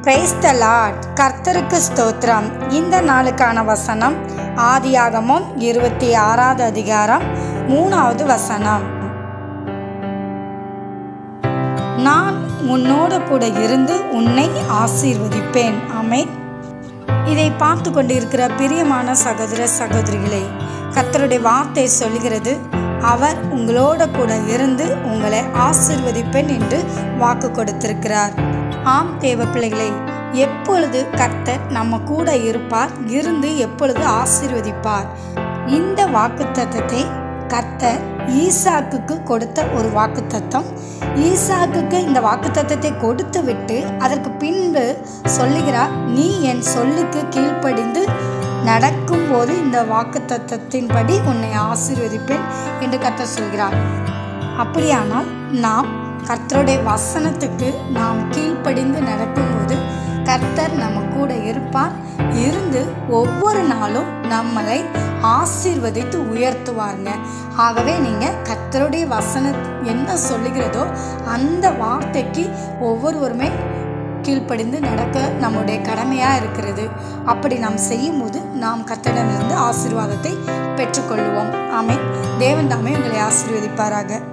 praise the Lord கர்த்தருக்கு ஸ்தோத்திரம் இந்த நாளுக்கான வசனம் ஆதியாகமம் இருபத்தி ஆறாவது அதிகாரம் மூணாவது வசனம் நான் உன்னோடு கூட இருந்து உன்னை ஆசீர்வதிப்பேன் ஆமென் இதை பார்த்து கொண்டிருக்கிற பிரியமான சகோதர சகோதரிகளே கர்த்தருடைய வார்த்தை சொல்கிறது அவர் உங்களோட கூட இருந்து உங்களை ஆசிர்வதிப்பேன் என்று வாக்கு கொடுத்திருக்கிறார் ஆம் தேவ பிள்ளைகளே எப்பொழுது கர்த்தர் நம்ம கூட இருப்பார் இருந்து எப்பொழுது ஆசீர்வதிப்பார் இந்த வாக்குத்தத்தத்தை கர்த்தர் ஈசாக்குக்கு கொடுத்த ஒரு வாக்குத்தத்தம் ஈசாக்குக்கு இந்த வாக்குத்தத்தத்தை கொடுத்து விட்டு அதற்கு பின்பு சொல்லுகிறார் நீ என் சொல்லுக்கு கீழ்ப்படிந்து நடக்கும்போது இந்த வாக்குத்தத்தத்தின்படி உன்னை ஆசீர்வதிப்பேன் என்று கர்த்தர் சொல்கிறார் அப்படியானால் நாம் கர்த்தருடைய வசனத்துக்கு நாம் கீழ்ப்படிந்து நடக்கும்போது கர்த்தர் நம்ம கூட இருப்பார் இருந்து ஒவ்வொரு நாளும் நம்மளை ஆசீர்வதித்து உயர்த்துவாருங்க ஆகவே நீங்கள் கர்த்தருடைய வசனம் என்ன சொல்லுகிறதோ அந்த வார்த்தைக்கு ஒவ்வொருவருமே கீழ்ப்படிந்து நடக்க நம்முடைய கடமையாக இருக்கிறது அப்படி நாம் செய்யும்போது நாம் கர்த்தரிடமிருந்து ஆசீர்வாதத்தை பெற்றுக்கொள்வோம் ஆமென் தேவன் தாமே உங்களை ஆசீர்வதிப்பாராக